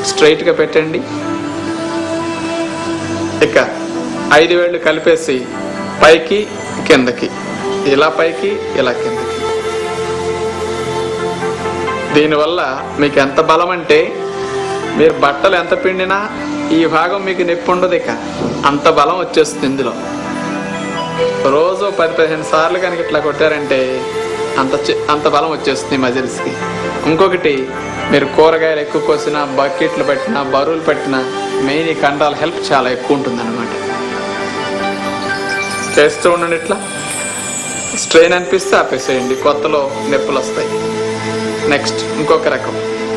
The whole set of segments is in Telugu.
స్ట్రైట్గా పెట్టండి ఇక ఐదు వేళ్ళు కలిపేసి పైకి కిందకి ఇలా పైకి ఇలా కిందకి దీనివల్ల మీకు ఎంత బలం అంటే మీరు బట్టలు ఎంత పిండినా ఈ భాగం మీకు నొప్పి ఉండదు ఇక అంత బలం వచ్చేస్తుంది ఇందులో రోజు పది పదిహేను సార్లు కనుక ఇట్లా కొట్టారంటే అంత చి- అంత బలం వచ్చేస్తుంది మజిల్స్కి ఇంకొకటి మీరు కూరగాయలు ఎక్కువ కోసినా బకెట్లు పెట్టినా బరువులు పెట్టినా మెయిన్ ఈ కండాల హెల్ప్ చాలా ఎక్కువ ఉంటుంది అనమాట చేస్తూ ఉండండి ఇట్లా స్ట్రెయిన్ అనిపిస్తే ఆపేసేయండి కొత్తలో నొప్పులు వస్తాయి నెక్స్ట్ ఇంకొక రకం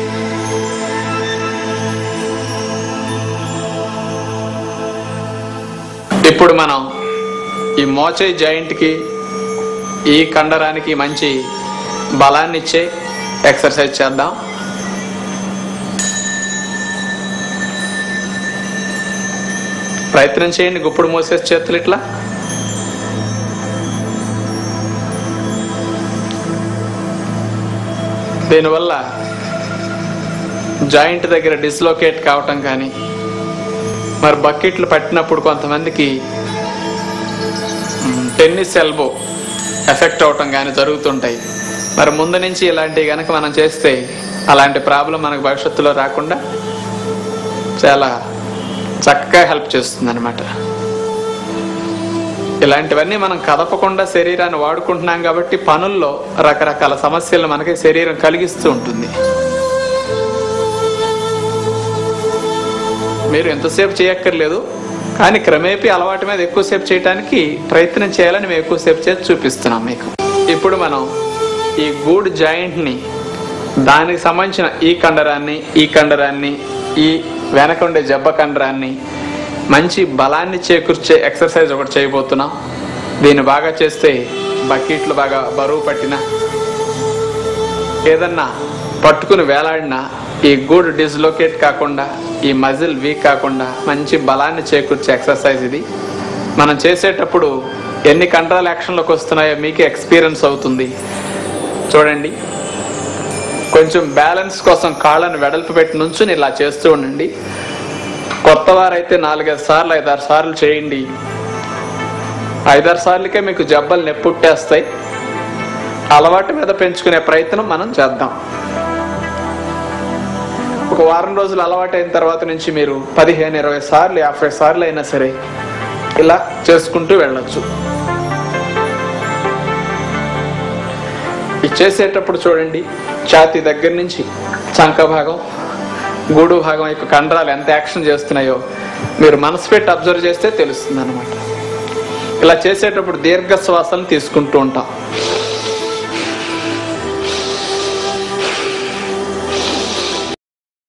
ఇప్పుడు మనం ఈ మోచే జాయింట్కి ఈ కండరానికి మంచి బలాన్ని ఇచ్చే ఎక్సర్సైజ్ చేద్దాం ప్రయత్నం చేయండి గుప్పుడు మోసేసి చేతులు ఇట్లా దీనివల్ల జాయింట్ దగ్గర డిస్లోకేట్ కావటం కానీ మరి బకెట్లు పట్టినప్పుడు కొంతమందికి మ్, టెన్నిస్ ఎల్బో ఎఫెక్ట్ అవటం కానీ జరుగుతుంటాయి మరి ముందు నుంచి ఇలాంటివి కనుక మనం చేస్తే అలాంటి ప్రాబ్లం మనకు భవిష్యత్తులో రాకుండా చాలా చక్కగా హెల్ప్ చేస్తుంది అనమాట ఇలాంటివన్నీ మనం కదపకుండా శరీరాన్ని వాడుకుంటున్నాం కాబట్టి పనుల్లో రకరకాల సమస్యలు మనకి శరీరం కలిగిస్తూ ఉంటుంది మీరు ఎంతసేపు చేయక్కర్లేదు కానీ క్రమేపీ అలవాటు మీద ఎక్కువసేపు చేయడానికి ప్రయత్నం చేయాలని మేము ఎక్కువసేపు చేసి చూపిస్తున్నాం మీకు ఇప్పుడు మనం ఈ గూడ్ జాయింట్ని దానికి సంబంధించిన ఈ కండరాన్ని ఈ కండరాన్ని ఈ వెనక ఉండే జబ్బ కండరాన్ని మంచి బలాన్ని చేకూర్చే ఎక్సర్సైజ్ ఒకటి చేయబోతున్నాం దీన్ని బాగా చేస్తే బకెట్లు బాగా బరువు పట్టిన ఏదన్నా పట్టుకుని వేలాడినా ఈ గూడ్ డిస్లొకేట్ కాకుండా ఈ మజిల్ వీక్ కాకుండా మంచి బలాన్ని చేకూర్చే ఎక్సర్సైజ్ ఇది మనం చేసేటప్పుడు ఎన్ని కండరాల యాక్షన్లోకి వస్తున్నాయో మీకే ఎక్స్పీరియన్స్ అవుతుంది చూడండి కొంచెం బ్యాలెన్స్ కోసం కాళ్ళను వెడల్పు పెట్టి నుంచుని ఇలా చేస్తూ ఉండండి కొత్త వారైతే నాలుగైదు సార్లు ఐదారు సార్లు చేయండి ఐదారు సార్లకే మీకు జబ్బలు నెప్పుట్టేస్తాయి అలవాటు మీద పెంచుకునే ప్రయత్నం మనం చేద్దాం ఒక వారం రోజులు అలవాటైన తర్వాత నుంచి మీరు పదిహేను ఇరవై సార్లు యాభై సార్లు అయినా సరే ఇలా చేసుకుంటూ వెళ్ళొచ్చు ఇది చేసేటప్పుడు చూడండి ఛాతీ దగ్గర నుంచి చంక భాగం గూడు భాగం యొక్క కండరాలు ఎంత యాక్షన్ చేస్తున్నాయో మీరు మనసు పెట్టి అబ్జర్వ్ చేస్తే తెలుస్తుంది అనమాట ఇలా చేసేటప్పుడు దీర్ఘ శ్వాసలు తీసుకుంటూ ఉంటాం